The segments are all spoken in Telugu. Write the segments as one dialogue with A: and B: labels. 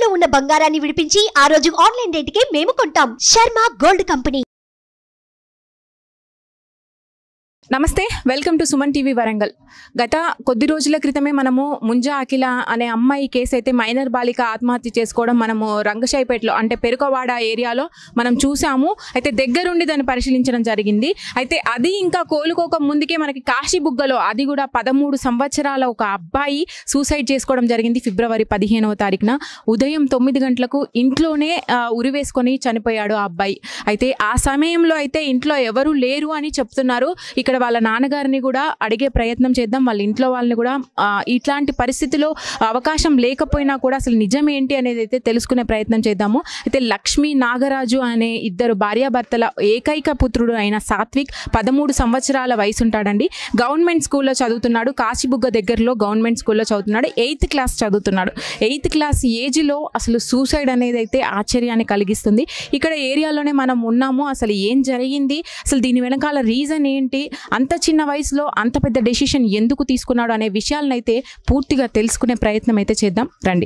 A: తాకట్టులో ఉన్న బంగారాన్ని విడిపించి ఆ రోజు ఆన్లైన్ రేటుకే మేము కొంటాం శర్మ గోల్డ్ కంపెనీ
B: నమస్తే welcome to Suman TV Warangal గత కొద్ది రోజుల క్రితమే మనము ముంజా అఖిల అనే అమ్మాయి కేసు అయితే మైనర్ బాలిక ఆత్మహత్య చేసుకోవడం మనము రంగశాయిపేటలో అంటే పెరుకవాడ ఏరియాలో మనం చూసాము అయితే దగ్గరుండి దాన్ని పరిశీలించడం జరిగింది అయితే అది ఇంకా కోలుకోక ముందుకే మనకి కాశీబుగ్గలో అది కూడా పదమూడు సంవత్సరాల ఒక అబ్బాయి సూసైడ్ చేసుకోవడం జరిగింది ఫిబ్రవరి పదిహేనవ తారీఖున ఉదయం తొమ్మిది గంటలకు ఇంట్లోనే ఆ, ఉరివేసుకొని చనిపోయాడు ఆ అబ్బాయి అయితే ఆ సమయంలో అయితే ఇంట్లో ఎవరు లేరు అని చెప్తున్నారు ఇక్కడ వాళ్ళ నాన్నగారిని కూడా అడిగే ప్రయత్నం చేద్దాం వాళ్ళ ఇంట్లో వాళ్ళని కూడా ఆ, ఇట్లాంటి పరిస్థితిలో అవకాశం లేకపోయినా కూడా అసలు నిజం ఏంటి అనేది అయితే తెలుసుకునే ప్రయత్నం చేద్దాము అయితే లక్ష్మీ నాగరాజు అనే ఇద్దరు భార్యాభర్తల ఏకైక పుత్రుడు అయిన సాత్విక్ పదమూడు సంవత్సరాల వయసు ఉంటాడండి గవర్నమెంట్ స్కూల్లో చదువుతున్నాడు కాశీబుగ్గ దగ్గరలో గవర్నమెంట్ స్కూల్లో చదువుతున్నాడు ఎయిత్ క్లాస్ చదువుతున్నాడు ఎయిత్ క్లాస్ ఏజ్లో అసలు సూసైడ్ అనేది అయితే ఆశ్చర్యాన్ని కలిగిస్తుంది ఇక్కడ ఏరియాలోనే మనం ఉన్నాము అసలు ఏం జరిగింది అసలు దీని వెనకాల రీజన్ ఏంటి అంత చిన్న వయసులో అంత పెద్ద డెసిషన్ ఎందుకు తీసుకున్నాడు అనే విషయాలను అయితే పూర్తిగా తెలుసుకునే ప్రయత్నం అయితే చేద్దాం రండి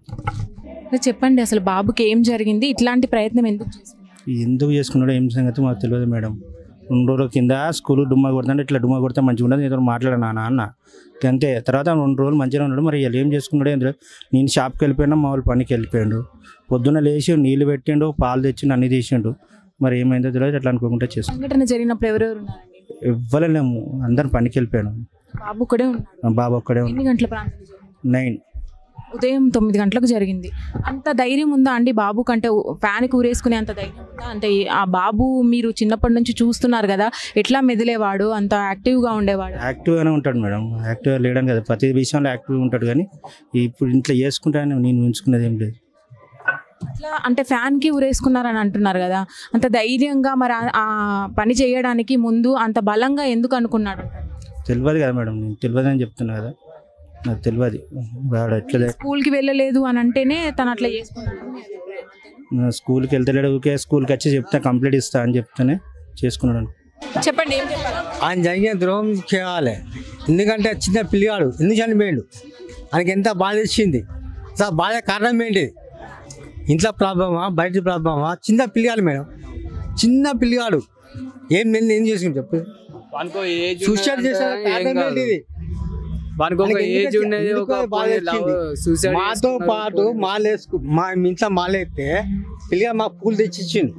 B: చెప్పండి అసలు బాబుకి ఏం జరిగింది ఇట్లాంటి ప్రయత్నం ఎందుకు చేశారు
C: ఎందుకు చేసుకున్నాడో ఏం సంగతి మాకు తెలియదు మేడం రెండు రోజుల కింద స్కూల్ డుమ్మా కొడుతుంటే ఇట్లా డుమ్మా కొడితే మంచిగా ఉండదు ఏదో మాట్లాడా నాన్న అన్న అంతే తర్వాత రెండు రోజులు మంచిగా ఉన్నాడు మరి వీళ్ళు ఏం చేసుకున్నాడో ఏంటో నేను షాప్కి వెళ్ళిపోయినా మా వాళ్ళు పనికి వెళ్ళిపోయాడు పొద్దున్న లేచి నీళ్ళు పెట్టిండు పాలు తెచ్చిండు అన్ని తీసిండు మరి ఏమైందో తెలియదు అట్లా అనుకోకుండా చేసుకున్నాడు
B: సంఘటన జరిగినప్పుడు ఎవరెవరు ఉన్నారండి
C: ఇవ్వలేము అందరం పనికి వెళ్ళిపోయాను
B: బాబు కూడా ఉన్నాడు
C: మా బాబు ఒక్కడే ఉన్నాడు
B: ఎన్ని గంటల ప్రాంతం జరిగింది?
C: నైన్
B: ఉదయం తొమ్మిది గంటలకు జరిగింది అంత ధైర్యం ఉందా అండి బాబు కంటే ఫ్యాన్కి ఊరేసుకునే అంత ధైర్యం ఉందా అంటే ఆ బాబు మీరు చిన్నప్పటి నుంచి చూస్తున్నారు కదా ఎట్లా మెదిలేవాడు అంత యాక్టివ్గా ఉండేవాడు
C: యాక్టివ్గానే ఉంటాడు మేడం యాక్టివ్గా లేడని కదా ప్రతి విషయంలో యాక్టివ్గా ఉంటాడు కానీ ఇప్పుడు ఇంట్లో చేసుకుంటానని నేను ఉంచుకున్నది ఏం లేదు
B: అట్లా అంటే ఫ్యాన్కి ఊరేసుకున్నారని అంటున్నారు కదా అంత ధైర్యంగా మరి ఆ- ఆ పని చేయడానికి ముందు అంత బలంగా ఎందుకు అనుకున్నాడు
C: తెలియదు కదా మేడం నేను తెలియదు అని చెప్తున్నా కదా నాకు తెలియదు వాడు ఎట్లా చే-
B: స్కూల్కి వెళ్ళలేదు అని అంటేనే తను అట్లా చేసుకున్నాడు మీ అభిప్రాయం అంతేనా?
C: నా స్కూల్కి వెళ్తలేడు ఊకే స్కూల్కి వచ్చి చెప్తే కంప్లీట్ ఇస్తా అని చెప్తేనే చేసుకున్నాడు అనుకో.
B: చెప్పండి ఏం చెప్పాలి
D: ఆయన జరిగిన ద్రోహం చేయాలి ఎందుకంటే చిన్న పిల్లిగాడు ఎందుకు చనిపోయాడు ఆయనకి ఎంత బాధ ఇచ్చింది అసలు బాధ కారణం ఏంటి ఇంట్లో ప్రాబ్లమా బయట ప్రాబ్లమా చిన్న పిల్లిగాడు మేడం చిన్న పిల్లిగాడు ఏం నేను ఏం చేసుకుని చెప్పు
E: వానికో ఏజ్
D: సూసైడ్ చేశారు కారణం ఏంటి ఇది?
E: వానికి ఒక
D: ఆయనకి
E: ఏజ్
D: ఎందుకు-
E: ఉండేది
D: ఎందుకు
E: ఒక
D: బాధ వచ్చింది?
E: సూసైడ్
D: మాతో పాటు మాలేసుకు మా ఇంట్లో మాలేస్తే పిల్లిగా మా పూలు తెచ్చిచ్చిండు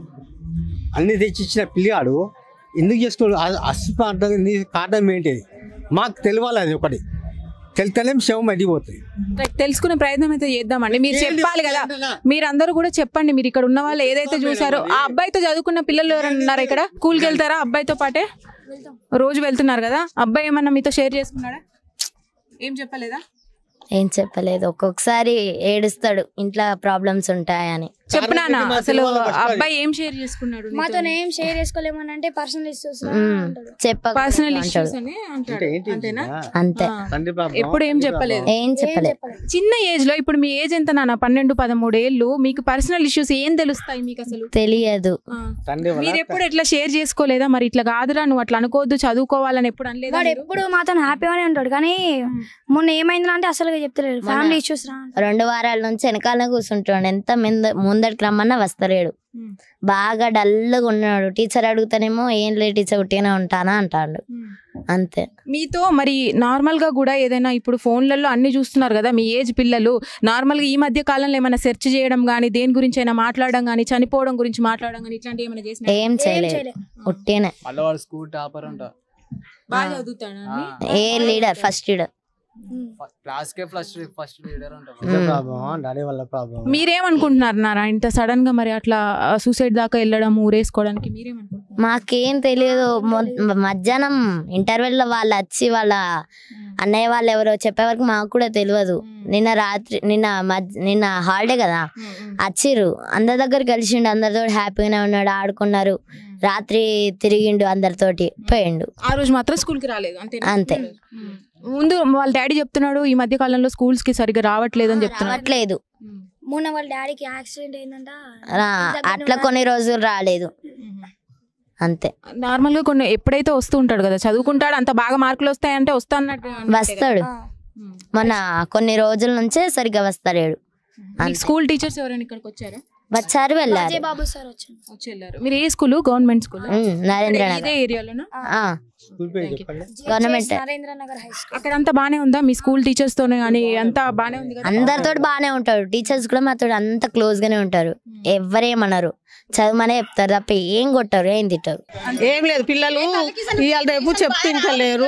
D: అన్ని తెచ్చిచ్చిన పిల్లిగాడు ఎందుకు చేసుకోడు అస్పంది కారణం ఏంటి మాకు తెలియాలి అది ఒకటి తెలితేనే శవం అడిగిపోతుంది
B: రైట్, తెలుసుకునే ప్రయత్నం అయితే చేద్దామండి మీరు
D: ఏంటి
B: చెప్పాలి కదా
D: ఏంటన్నా?
B: మీరందరూ కూడా చెప్పండి మీరు ఇక్కడ ఉన్న వాళ్ళు ఏదైతే చూసారో ఆ అబ్బాయితో చదువుకున్న పిల్లలు ఎవరైనా ఉన్నారా ఇక్కడ స్కూల్కి వెళ్తారా అబ్బాయితో పాటే రోజు వెళ్తున్నారు కదా అబ్బాయి ఏమన్నా మీతో షేర్ చేసుకున్నాడా ఏం చెప్పలేదా
F: ఏం చెప్పలేదు ఒక్కొక్కసారి ఏడుస్తాడు ఇంట్లో ప్రాబ్లమ్స్ ఉంటాయని
B: చెప్పినానా
D: కారణం ఏంటి?
B: అసలు
D: మాకు తెలియాలి first
B: అబ్బాయి ఏం షేర్ చేసుకున్నాడు
G: మాతో ఏం షేర్ చేసుకోలేమని అంటే పర్సనల్ ఇష్యూస్
F: చెప్ప
B: పర్సనల్
F: అంటాడు
B: ఇష్యూస్ అని అంటాడు
D: అంటే ఏంటి
B: అంతేనా
F: అంతే
B: ఆ.
D: తండ్రి ప్రాబ్లం
B: ఎప్పుడు ఏం చెప్పలేదు
F: ఏం చెప్పలేదు
B: చిన్న ఏజ్ లో ఇప్పుడు మీ ఏజ్ ఎంత నాన్న పన్నెండు పదమూడు ఏళ్ళు మీకు పర్సనల్ ఇష్యూస్ ఏం తెలుస్తాయి మీకు అసలు
F: తెలియదు
B: ఆ.
D: తండ్రి వల్ల
B: మీరు ఎప్పుడు ఎట్లా షేర్ చేసుకోలేదా మరి ఇట్లా కాదురా నువ్వు అట్లా అనుకోవద్దు చదువుకోవాలని ఎప్పుడు అనలేదా
G: వాడు
B: మీరు?
G: ఎప్పుడు మాతో హ్యాపీగానే ఉంటాడు కానీ మొన్న ఏమైంది అంటే అసలుగా చెప్తలేడు ఫ్యామిలీ ఇష్యూస్ రా అంటాడు.
F: రెండు వారాల నుంచి వెనకాల కూర్చుంటాడు ఎంత ముంద ముందరికి రమ్మన్నా వస్తలేడు
B: ఉమ్.
F: బాగా డల్గా ఉన్నాడు టీచర్ అడుగుతానేమో ఏం లే టీచర్ ఉట్టిగానే ఉంటానా అంటాడు
B: ఉమ్.
F: అంతే
B: మీతో మరి నార్మల్ గా కూడా ఏదైనా ఇప్పుడు ఫోన్లలో అన్ని చూస్తున్నారు కదా మీ ఏజ్ పిల్లలు నార్మల్ గా ఈ మధ్య కాలంలో ఏమైనా సెర్చ్ చేయడం కానీ దేని గురించి అయినా మాట్లాడడం కానీ చనిపోవడం గురించి మాట్లాడడం కానీ ఇట్లాంటివి ఏమైనా చేసిన
F: ఏం చేయలేదు
G: చేయలే.
F: ఉట్టిగానే
E: మళ్ళీ వాడు స్కూల్ టాపర్ అంట
B: బాగా చదువుతాడా
F: ఏ లీడర్ ఫస్ట్ లీడర్
E: క్లాస్ కే ఫస్ట్ ఫస్ట్ లీడర్ అంట
D: ఇంట్లో ప్రాబ్లం డాడీ వల్ల ప్రాబ్లం
B: మీరేమనుకుంటున్నారు నారా ఇంత సడన్ గా మరి అట్లా సూసైడ్ దాకా వెళ్ళడం ఊరేసుకోవడానికి మీరేమనుకుంటున్నారు
F: మాకేం తెలియదు మొ- మధ్యాహ్నం ఇంటర్వెల్ లో వాళ్ళు వచ్చి వాళ్ళ అన్నయ్య వాళ్ళు ఎవరో చెప్పే వరకు మాకు కూడా తెలియదు నిన్న రాత్రి నిన్న మధ్య నిన్న హాలిడే కదా వచ్చిర్రు అందరి దగ్గర కలిసిండు అందరితో హ్యాపీగానే ఉన్నాడు ఆడుకున్నారు రాత్రి తిరిగిండు అందరితోటి పోయిండు
B: ఆ రోజు మాత్రం స్కూల్ కి రాలేదు అంతే
F: అంతే.
B: ముందు వాళ్ళ డాడీ చెప్తున్నాడు ఈ మధ్య కాలంలో స్కూల్స్ కి సరిగ్గా రావట్లేదు అని చెప్తున్నాడు
F: రావట్లేదు
G: మొన్న వాళ్ళ డాడీకి యాక్సిడెంట్ అయిందంట
F: రా- అట్లా కొన్ని రోజులు రాలేదు అంతే
B: నార్మల్ గా కొన్ని ఎప్పుడైతే వస్తూ ఉంటాడు కదా చదువుకుంటాడు అంత బాగా మార్కులు వస్తాయంటే వస్తా అన్నట్టు అన్నట్టే కదా.
F: వస్తాడు
B: ఉమ్.
F: మొన్న కొన్ని రోజుల నుంచే సరిగ్గా వస్తలేడు
B: మీకు స్కూల్ టీచర్స్ ఎవరైనా ఇక్కడికి వచ్చారా
F: వచ్చారు వెళ్ళారు
G: అజయ్ బాబు సార్ వచ్చారు
B: వచ్చి వెళ్ళారు మీరు ఏ school government school
F: um, Narendra
B: ఇదే
F: నగర్
B: ఏరియాలోనా
F: ఆ,
D: స్కూల్ పేరు చెప్పండి
F: government
G: Narendra Nagar high school
B: అక్కడ అంతా బానే ఉందా మీ స్కూల్ టీచర్స్ తోనే కానీ అంతా బానే ఉంది కదా
F: అందరితో బాగానే ఉంటారు టీచర్స్ కూడా మాతో అంత క్లోజ్ గానే ఉంటారు ఎవరేమన్నారు చదువుమనే చెప్తారు తప్ప ఏం కొట్టారు ఏం తిట్టారు
H: ఏం లేదు పిల్లలు ఇవాళ రేపు చెప్తింటలేరు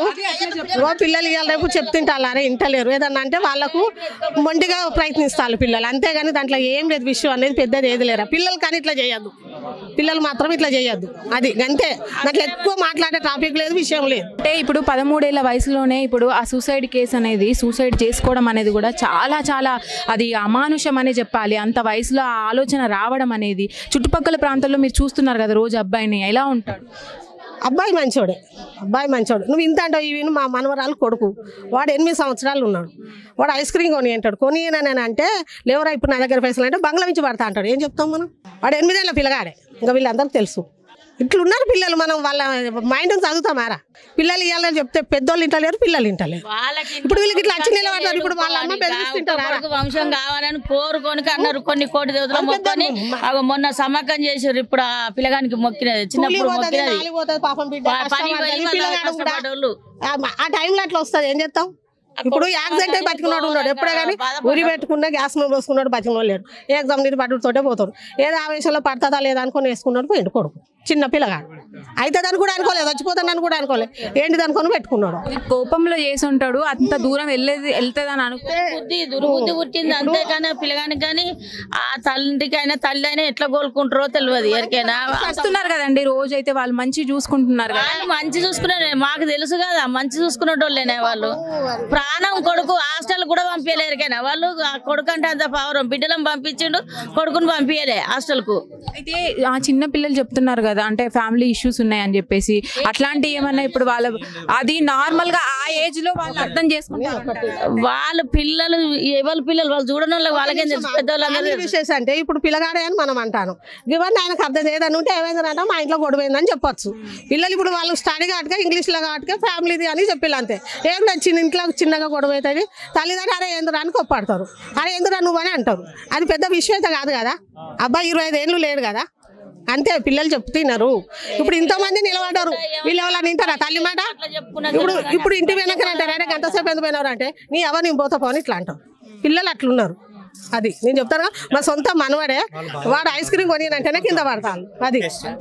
H: ఓ పిల్లలు ఇవాళ రేపు చెప్తింటారే ఇంటలేరు ఏదన్నా అంటే వాళ్ళకు మొండిగా ప్రయత్నిస్తారు పిల్లలు అంతేగాని దాంట్లో ఏం లేదు విషయం అనేది పెద్దది ఏది లేరా పిల్లలు కానీ ఇట్లా చేయొద్దు పిల్లలు మాత్రం ఇట్లా చేయొద్దు అది అంతే దాంట్లో ఎక్కువ మాట్లాడే టాపిక్ లేదు విషయం లేదు
B: అంటే ఇప్పుడు పదమూడేళ్ల వయసులోనే ఇప్పుడు ఆ సూసైడ్ కేసు అనేది సూసైడ్ చేసుకోవడం అనేది కూడా చాలా చాలా అది అమానుషం అనే చెప్పాలి అంత వయసులో ఆ ఆలోచన రావడం అనేది చుట్టుపక్కల ప్రాంతాల్లో మీరు చూస్తున్నారు కదా రోజు అబ్బాయిని ఎలా ఉంటాడు
H: అబ్బాయి మంచోడే అబ్బాయి మంచోడు నువ్వు ఇంత అంటావు ఇవి మా మనవరాలు కొడుకు వాడు ఎనిమిది సంవత్సరాలు ఉన్నాడు వాడు ఐస్ క్రీమ్ కొని అంటాడు కొని అని అంటే లేవరా ఇప్పుడు నా దగ్గర పైసలు అంటే బంగ్లా నుంచి పడతా అంటాడు ఏం చెప్తాం మనం వాడు ఎనిమిదేళ్ళ పిల్లగాడే ఇంకా వీళ్ళందరికీ తెలుసు ఇట్లున్నారు పిల్లలు మనం వాళ్ళ మైండ్ చదువుతామారా పిల్లలు ఇవ్వాలని చెప్తే పెద్దోళ్ళు ఇంటలేరు పిల్లలు ఇంటలేరు ఇప్పుడు వీళ్ళకి ఇట్లా వచ్చి నిలబడతారు ఇప్పుడు వాళ్ళ అమ్మ బెదిరిస్తుంటారా
I: కొడుకు వంశం కావాలని కోరుకొని అన్నారు కొన్ని కోటి దేవతలు మొక్కుని అగో మొన్న సమాకం చేసారు ఇప్పుడు ఆ పిల్లగానికి మొక్కినది
H: కూలి
I: చిన్నప్పుడు
H: పోతుంది,
I: మొక్కినది
H: నాలి పోతుంది, పాపం బిడ్డ
I: ప- పని
H: కష్టపడతాది,
I: పోయి మళ్ళా
H: పిల్లగాడు కూడా
I: కష్టపడ్డోళ్ళు.
H: ఆ- ఆ టైంలో అట్లా వస్తుంది ఏం చేస్తాం ఇప్పుడు యాక్సిడెంట్ అయి బతికున్నాడు ఉన్నాడు ఎప్పుడే కానీ ఉరి పెట్టుకున్నా గ్యాస్ మీద పోసుకున్నాడు బతికినోడు లేడు ఏ ఎగ్జామ్ నీటి పట్టుతోటే పోతాడు ఏదో ఆవేశంలో పడుతుందా లేదా అనుకొని వేసుకున్నాడు పోయిండు కొడుకు చిన్న పిల్లగాడు అవుతుందని కూడా అనుకోలేదు చచ్చిపోతానని కూడా అనుకోలేదు ఏంటిది అనుకొని పెట్టుకున్నాడు
B: కోపంలో చేసి ఉంటాడు అంత దూరం వెళ్ళేది వెళ్తుందని అనుకో
I: బుద్ధి దుర్బుద్ధి పుట్టింది అంతేకాని ఆ పిల్లగానికి కానీ ఆ తల్లికైనా తల్లి అయినా ఎట్లా కోలుకుంటారో తెలియదు ఎవరికైనా
B: వస్తున్నారు కదండి రోజు అయితే వాళ్ళు మంచి చూసుకుంటున్నారు కదా
I: వాళ్ళు మంచి చూసుకునే మాకు తెలుసు కదా మంచి చూసుకునేటోళ్ళేనే వాళ్ళు ప్రాణం కొడుకు హాస్టల్ కూడా పంపించలేరు కానీ వాళ్ళు ఆ కొడుకు అంటే అంత పవరం బిడ్డలను పంపించిండు కొడుకుని పంపించలే హాస్టల్ కు
B: అయితే ఆ చిన్న పిల్లలు చెప్తున్నారు కదా అంటే ఫ్యామిలీ ఇష్యూస్ ఉన్నాయని చెప్పేసి అట్లాంటి ఏమన్నా ఇప్పుడు వాళ్ళ అది నార్మల్ గా ఆ ఏజ్ లో వాళ్ళు అర్థం చేసుకుంటారు
I: వాళ్ళ పిల్లలు ఎవరి పిల్లలు వాళ్ళు చూడని వాళ్ళకి వాళ్ళకేం తెలుసు పెద్దవాళ్ళందరూ
H: ఫ్యామిలీ విషయస్ అంటే ఇప్పుడు పిల్లగాడే అని మనం అంటాను ఇవన్నీ ఆయనకు అర్థం చేయదని ఉంటే ఏమైందంటే మా ఇంట్లో గొడవైందని చెప్పొచ్చు పిల్లలు ఇప్పుడు వాళ్ళు స్టడీ కాటుగా ఇంగ్లీష్లో కాటుగా ఫ్యామిలీది అని చెప్పిల్లు అంతే ఏం లేదు చిన్న ఇంట్లో చిన్నగా గొడవ అవుతుంది తల్లిదండ్రులు అరే ఎందుకు అని కొప్పాడతారు అరే ఎందుకు నువ్వు అని అంటారు అది పెద్ద విషయం అయితే కాదు కదా అబ్బాయి ఇరవై ఐదు ఏళ్ళు లేడు కదా అంతే పిల్లలు చెప్తున్నారు ఇప్పుడు ఇంతమంది నిలబడ్డారు వీళ్ళు ఎవరైనా వింటారా తల్లి మాట ఇప్పుడు ఇప్పుడు ఇంటి వెనకనే అంటారు అరే గంటసేపు ఎందుకు పోయినారు అంటే నీ ఎవరు నేను పోతా పోని ఇట్లా అంటారు పిల్లలు అట్లున్నారు అది నేను చెప్తాను కదా, మా సొంత మనవడే వాడు ఐస్ క్రీమ్ కొనినంటేనే కింద పడతాను అది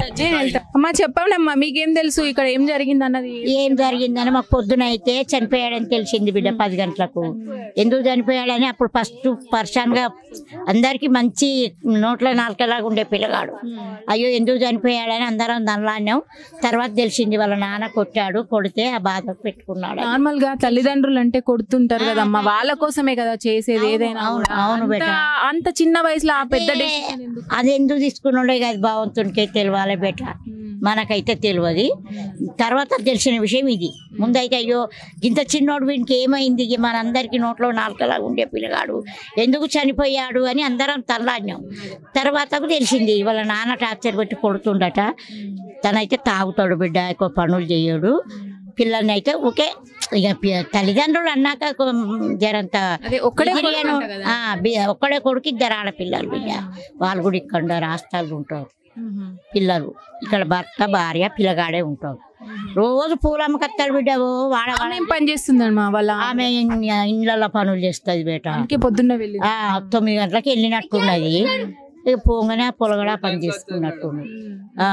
B: అమ్మా చెప్పండి అమ్మా మీకేం తెలుసు ఇక్కడ ఏం జరిగింది అన్నది
J: ఏం జరిగిందని మాకు పొద్దున అయితే చనిపోయాడని తెలిసింది బిడ్డ పది గంటలకు ఎందుకు చనిపోయాడని అప్పుడు ఫస్ట్ పర్సన్గా అందరికీ మంచి నోట్ల నాలుకలాగా ఉండే పిల్లగాడు అయ్యో ఎందుకు చనిపోయాడని అందరం దనలాన్నాం తర్వాత తెలిసింది వాళ్ళ నాన్న కొట్టాడు కొడితే ఆ బాధ పెట్టుకున్నాడు
B: నార్మల్ గా తల్లిదండ్రులు అంటే కొడుతుంటారు కదమ్మా వాళ్ళ కోసమే కదా చేసేది ఏదైనా
J: అవును,
B: కూడా.
J: అవును
B: అంత-
J: బేటా.
B: అంత చిన్న వయసులో ఆ పెద్ద decision ఎందుకు?
J: అది ఎందుకు తీసుకున్నాడే కాదు భగవంతునికే తెలియాలి బెట మనకైతే తెలియదు తర్వాత తెలిసిన విషయం ఇది ముందైతే అయ్యో ఇంత చిన్నోడు వీనికి ఏమైంది ఇక మనందరికీ నోట్లో నాలుకలా ఉండే పిల్లగాడు ఎందుకు చనిపోయాడు అని అందరం తల్లాడినాం తర్వాత తెలిసింది వాళ్ళ నాన్న టార్చర్ పెట్టి కొడుతుండట తనైతే తాగుతాడు బిడ్డ ఎక్కువ పనులు చేయడు పిల్లల్ని అయితే ఓకే ఇక పి- తల్లిదండ్రులు అన్నాక కొ- జరంత
B: అదే ఒక్కడే
J: బిర్యానీ-
B: కొడుకు అంట కదా.
J: ఆ, బి- ఒక్కడే కొడుకు ఇద్దరు ఆడపిల్లలు బిడ్డ వాళ్ళు కూడా ఇక్కడ ఉండరు హాస్టల్ ఉంటారు పిల్లలు ఇక్కడ భర్త భార్య పిల్లగాడే ఉంటారు రోజు పూలు అమ్మకత్తాడు బిడ్డ ఓ వాడ
B: ఆమె ఏం పని చేస్తుందమ్మా వాళ్ళ
J: ఆమె ఇళ్ళ పనులు చేస్తుంది బేట
B: అందుకే పొద్దున్న వెళ్ళి
J: ఆ, తొమ్మిది గంటలకు వెళ్ళినట్టున్నది ఇక పోగానే ఆ పొలగడ పని చేసుకున్నట్టున్నది ఆ,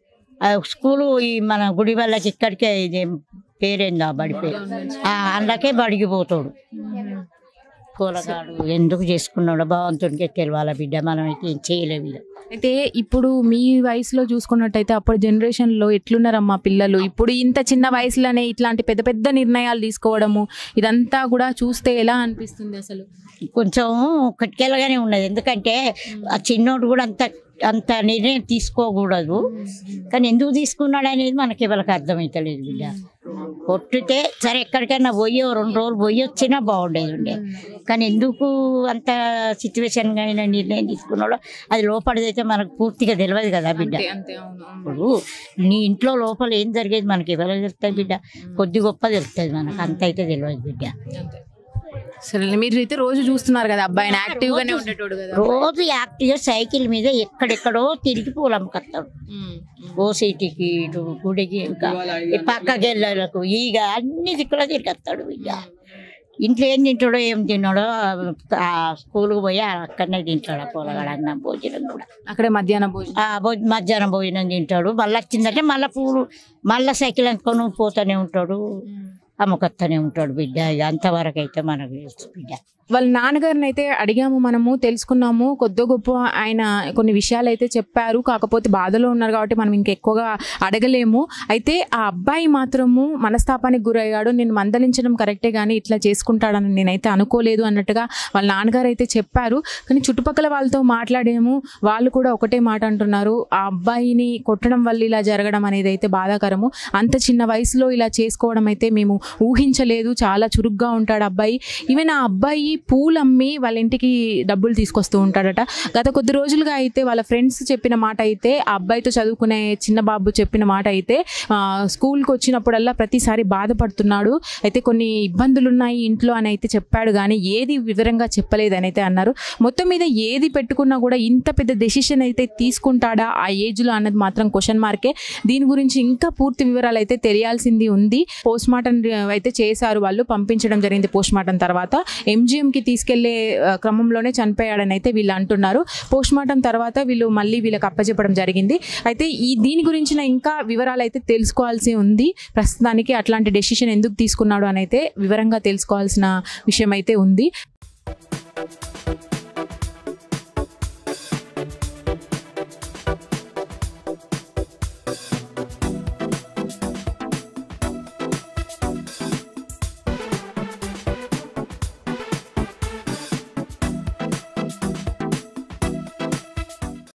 J: ఆ స్కూలు ఈ మన గుడి వాళ్ళకి ఇక్కడికే ఇది పేరేందా బడి పేరు ఆ, అందుకే బడికి పోతాడు కూలగాడు ఎందుకు చేసుకున్నాడో భగవంతుడికే తెలియాల బిడ్డ మనం అయితే ఏం చేయలేము ఇక.
B: అయితే ఇప్పుడు మీ వయసులో చూసుకున్నట్టయితే అప్పుడు జనరేషన్ లో ఎట్లున్నారమ్మా పిల్లలు ఇప్పుడు ఇంత చిన్న వయసులోనే ఇట్లాంటి పెద్ద పెద్ద నిర్ణయాలు తీసుకోవడము ఇదంతా కూడా చూస్తే ఎలా అనిపిస్తుంది అసలు
J: కొంచెం కట్కెలగానే ఉన్నది ఎందుకంటే ఆ చిన్నోడు కూడా అంత అంత నిర్ణయం తీసుకోకూడదు కానీ ఎందుకు తీసుకున్నాడు అనేది మనకి ఎవరికి అర్థమవుతలేదు బిడ్డ కొట్టితే సరే ఎక్కడికైనా పోయి ఓ రెండు రోజులు పోయి వచ్చినా బాగుండేది ఉండే కానీ ఎందుకు అంత సిచ్యువేషన్ అయినా నిర్ణయం తీసుకున్నాడో అది లోపలిదైతే మనకు పూర్తిగా తెలియదు కదా బిడ్డ
B: అంతే అవును
J: ఇప్పుడు నీ ఇంట్లో లోపల ఏం జరిగేది మనకి ఎవరికి తెలుస్తుంది బిడ్డ కొద్ది గొప్ప తెలుస్తుంది మనకు అంత అయితే తెలియదు బిడ్డ
B: సరే మీరు అయితే రోజు చూస్తున్నారు కదా అబ్బాయిని యాక్టివ్ గానే ఉండేటోడు కదా
J: రోజు యాక్టివ్గా సైకిల్ మీద ఎక్కడెక్కడో తిరిగి పూలు అమ్ముకొస్తాడు ఓ సిటీకి ఇటు గుడికి ఇంకా ఈ పక్క గెల్లలకు ఈగ అన్ని దిక్కులో తిరిగేస్తాడు ఇక ఇంట్లో ఏం తింటాడో ఏం తిన్నాడో ఆ స్కూల్కి పోయి అక్కడనే తింటాడు ఆ పొలగాడు అన్నం భోజనం కూడా
B: అక్కడే మధ్యాహ్నం భోజనం
J: ఆ భోజ- మధ్యాహ్నం భోజనం తింటాడు మళ్ళీ వచ్చిందంటే మళ్ళీ పూలు మళ్ళీ సైకిల్ అనుకొని పోతూనే ఉంటాడు అమ్ముకొస్తూనే ఉంటాడు బిడ్డ ఇక అంతవరకు అయితే మనకు తెలుసు బిడ్డ
B: వాళ్ళ నాన్నగారిని అయితే అడిగాము మనము తెలుసుకున్నాము కొద్ది గొప్ప ఆయన కొన్ని విషయాలు అయితే చెప్పారు కాకపోతే బాధలో ఉన్నారు కాబట్టి మనం ఇంకెక్కువగా అడగలేము అయితే ఆ అబ్బాయి మాత్రము మనస్తాపానికి గురయ్యాడు నేను మందలించడం కరెక్టే కానీ ఇట్లా చేసుకుంటాడని నేనైతే అనుకోలేదు అన్నట్టుగా వాళ్ళ నాన్నగారు అయితే చెప్పారు కానీ చుట్టుపక్కల వాళ్ళతో మాట్లాడాము వాళ్ళు కూడా ఒకటే మాట అంటున్నారు ఆ అబ్బాయిని కొట్టడం వల్ల ఇలా జరగడం అనేది అయితే బాధాకరము అంత చిన్న వయసులో ఇలా చేసుకోవడం అయితే మేము ఊహించలేదు చాలా చురుగ్గా ఉంటాడు అబ్బాయి ఈవెన్ ఆ అబ్బాయి పూలు అమ్మి వాళ్ళ ఇంటికి డబ్బులు తీసుకొస్తూ ఉంటాడట గత కొద్ది రోజులుగా అయితే వాళ్ళ ఫ్రెండ్స్ చెప్పిన మాట అయితే ఆ అబ్బాయితో చదువుకునే చిన్న బాబు చెప్పిన మాట అయితే ఆ, స్కూల్కి వచ్చినప్పుడల్లా ప్రతిసారి బాధపడుతున్నాడు అయితే కొన్ని ఇబ్బందులు ఉన్నాయి ఇంట్లో అని అయితే చెప్పాడు కానీ ఏది వివరంగా చెప్పలేదని అయితే అన్నారు మొత్తం మీద ఏది పెట్టుకున్నా కూడా ఇంత పెద్ద డెసిషన్ అయితే తీసుకుంటాడా ఆ ఏజ్లో అన్నది మాత్రం క్వశ్చన్ మార్కే దీని గురించి ఇంకా పూర్తి వివరాలు అయితే తెలియాల్సింది ఉంది పోస్ట్ మార్టం అయితే చేశారు వాళ్ళు పంపించడం జరిగింది పోస్ట్ మార్టం తర్వాత ఎంజిఎంకి తీసుకెళ్లే ఆ, క్రమంలోనే చనిపోయాడని అయితే వీళ్ళు అంటున్నారు పోస్ట్ మార్టం తర్వాత వీళ్ళు మళ్ళీ వీళ్ళకి అప్పచెప్పడం జరిగింది అయితే ఈ దీని గురించిన ఇంకా వివరాలు అయితే తెలుసుకోవాల్సి ఉంది ప్రస్తుతానికి అట్లాంటి డెసిషన్ ఎందుకు తీసుకున్నాడు అని అయితే వివరంగా తెలుసుకోవాల్సిన విషయం అయితే ఉంది